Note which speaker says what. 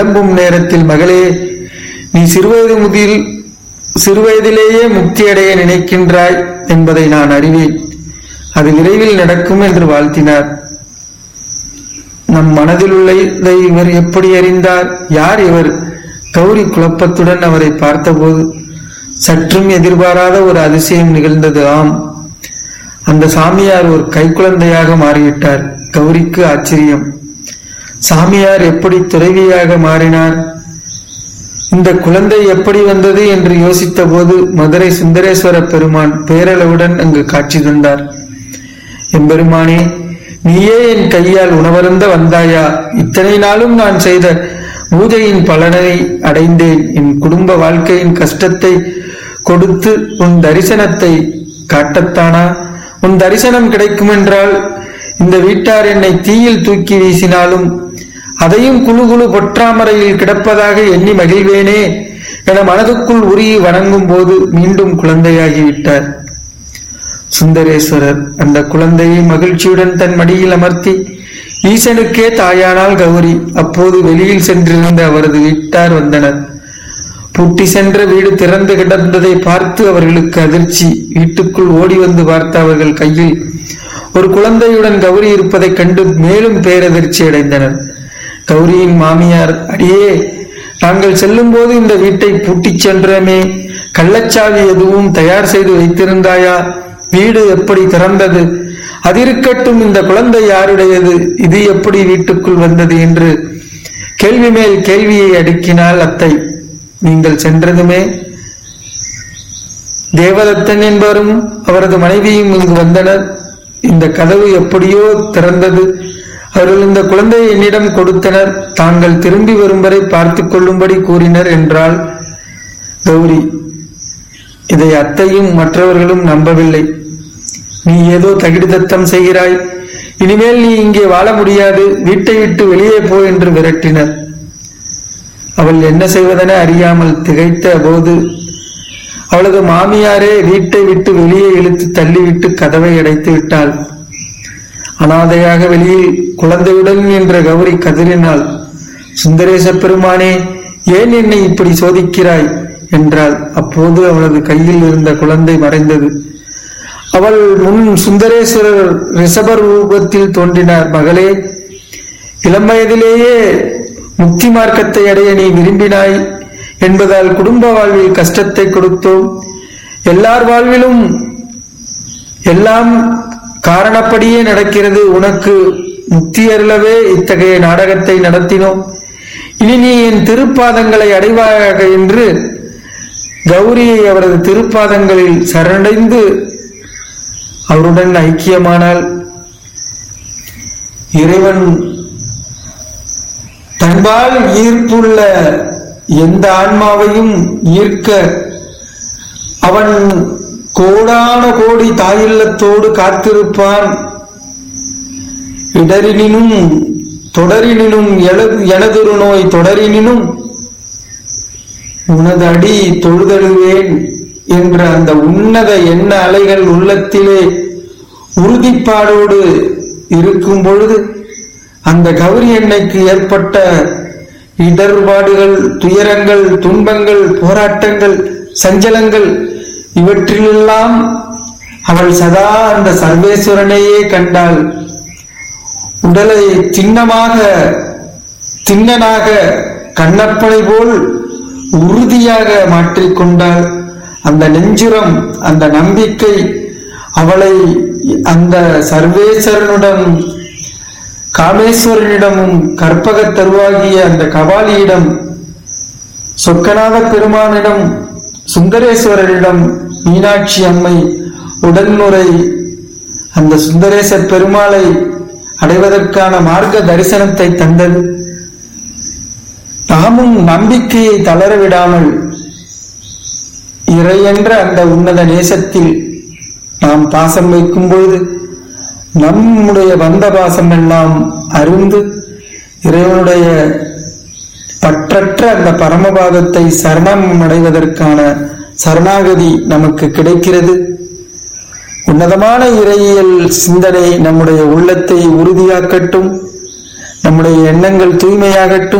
Speaker 1: கிளம்பும் நேரத்தில் மகளே நீ சிறுவயது முதல் சிறுவயதிலேயே முக்தியடைய நினைக்கின்றாய் என்பதை நான் அறிவேன் அது விரைவில் நடக்கும் என்று வாழ்த்தினார் நம் மனதில் உள்ளதை இவர் எப்படி அறிந்தார் யார் இவர் கௌரி குழப்பத்துடன் அவரை பார்த்தபோது சற்றும் எதிர்பாராத ஒரு அதிசயம் நிகழ்ந்தது ஆம் அந்த சாமியார் ஒரு கைக்குழந்தையாக மாறிவிட்டார் கௌரிக்கு ஆச்சரியம் சாமியார் எப்படி துறவியாக மாறினார் இந்த குழந்தை எப்படி வந்தது என்று யோசித்த போது மதுரை சுந்தரேஸ்வர பெருமான் பேரளவுடன் அங்கு காட்சி தந்தார் எம்பெருமானே நீயே என் கையால் உணவருந்த வந்தாயா இத்தனை நாளும் நான் செய்த பூஜையின் பலனை அடைந்தேன் என் குடும்ப வாழ்க்கையின் கஷ்டத்தை கொடுத்து உன் தரிசனத்தை காட்டத்தானா உன் தரிசனம் கிடைக்குமென்றால் இந்த வீட்டார் என்னை தீயில் தூக்கி வீசினாலும் அதையும் குழு குழு பொற்றாமரையில் கிடப்பதாக எண்ணி மகிழ்வேனே என மனதுக்குள் உருகி வணங்கும் போது மீண்டும் குழந்தையாகிவிட்டார் சுந்தரேஸ்வரர் அந்த குழந்தையை மகிழ்ச்சியுடன் தன் மடியில் அமர்த்தி ஈசனுக்கே தாயானால் கௌரி அப்போது வெளியில் சென்றிருந்த அவரது வீட்டார் வந்தனர் பூட்டி சென்ற வீடு திறந்து கிடந்ததை பார்த்து அவர்களுக்கு அதிர்ச்சி வீட்டுக்குள் ஓடி வந்து பார்த்த அவர்கள் கையில் ஒரு குழந்தையுடன் கௌரி இருப்பதைக் கண்டு மேலும் பேரதிர்ச்சி அடைந்தனர் கௌரியின் மாமியார் அடியே நாங்கள் செல்லும் போது இந்த வீட்டை பூட்டிச் சென்றோமே கள்ளச்சாவி எதுவும் தயார் செய்து வைத்திருந்தாயா வீடு எப்படி திறந்தது அதிருக்கட்டும் இந்த குழந்தை யாருடையது இது எப்படி வீட்டுக்குள் வந்தது என்று கேள்வி மேல் கேள்வியை அடுக்கினாள் அத்தை நீங்கள் சென்றதுமே தேவதத்தன் என்பவரும் அவரது மனைவியும் இங்கு வந்தனர் இந்த கதவு எப்படியோ திறந்தது அவர்கள் இந்த குழந்தையை என்னிடம் கொடுத்தனர் தாங்கள் திரும்பி வரும் வரை பார்த்து கொள்ளும்படி கூறினர் என்றால் கௌரி இதை அத்தையும் மற்றவர்களும் நம்பவில்லை நீ ஏதோ தகிடுதத்தம் செய்கிறாய் இனிமேல் நீ இங்கே வாழ முடியாது வீட்டை விட்டு வெளியே போ என்று விரட்டினர் அவள் என்ன செய்வதென அறியாமல் திகைத்த போது அவளது மாமியாரே வீட்டை விட்டு வெளியே இழுத்து தள்ளிவிட்டு கதவை அடைத்து விட்டாள் அனாதையாக வெளியில் குழந்தையுடன் என்ற கௌரி கதறினாள் சுந்தரேச பெருமானே ஏன் என்னை இப்படி சோதிக்கிறாய் என்றாள் அப்போது அவளது கையில் இருந்த குழந்தை மறைந்தது அவள் முன் சுந்தரேஸ்வரர் ரிஷப ரூபத்தில் தோன்றினார் மகளே இளம் வயதிலேயே முக்தி மார்க்கத்தை அடைய நீ விரும்பினாய் என்பதால் குடும்ப வாழ்வில் கஷ்டத்தை கொடுத்தோம் எல்லார் வாழ்விலும் எல்லாம் காரணப்படியே நடக்கிறது உனக்கு முக்தி அருளவே இத்தகைய நாடகத்தை நடத்தினோம் இனி நீ என் திருப்பாதங்களை அடைவாயாக என்று கௌரியை அவரது திருப்பாதங்களில் சரணடைந்து அவருடன் ஐக்கியமானால் இறைவன் தன்பால் ஈர்ப்புள்ள எந்த ஆன்மாவையும் ஈர்க்க அவன் கோடான கோடி தாயில்லத்தோடு காத்திருப்பான் இடரினும் தொடரினும் எழு- எனதொரு நோய் தொடரினும் உனது அடி தொழுதழுவேன் என்ற அந்த உன்னத எண்ண அலைகள் உள்ளத்திலே உறுதிப்பாடோடு இருக்கும் பொழுது அந்த கௌரி எண்ணெய்க்கு ஏற்பட்ட இடர்பாடுகள் துயரங்கள் துன்பங்கள் போராட்டங்கள் சஞ்சலங்கள் இவற்றிலெல்லாம் அவள் சதா அந்த சர்வேஸ்வரனையே கண்டாள் உடலை சின்னமாக திண்ணனாக கண்ணப்பனை போல் உறுதியாக மாற்றிக்கொண்டாள் அந்த நெஞ்சுரம் அந்த நம்பிக்கை அவளை அந்த சர்வேஸ்வரனுடன் காமேஸ்வரனிடமும் கற்பகத் தருவாகிய அந்த கபாலியிடம் சொக்கநாத பெருமானிடம் சுந்தரேஸ்வரரிடம் மீனாட்சி அம்மை உடன்முறை அந்த சுந்தரேச பெருமாளை அடைவதற்கான மார்க்க தரிசனத்தை தந்தது நாமும் நம்பிக்கையை தளர விடாமல் இறை என்ற அந்த உன்னத நேசத்தில் நாம் பாசம் வைக்கும் பொழுது நம்முடைய வந்த பாசம் எல்லாம் அருந்து இறைவனுடைய பற்றற்ற அந்த பரமபாதத்தை சரணம் அடைவதற்கான சரணாகதி நமக்கு கிடைக்கிறது உன்னதமான இறையியல் சிந்தனை நம்முடைய உள்ளத்தை உறுதியாக்கட்டும் நம்முடைய எண்ணங்கள் தூய்மையாகட்டும்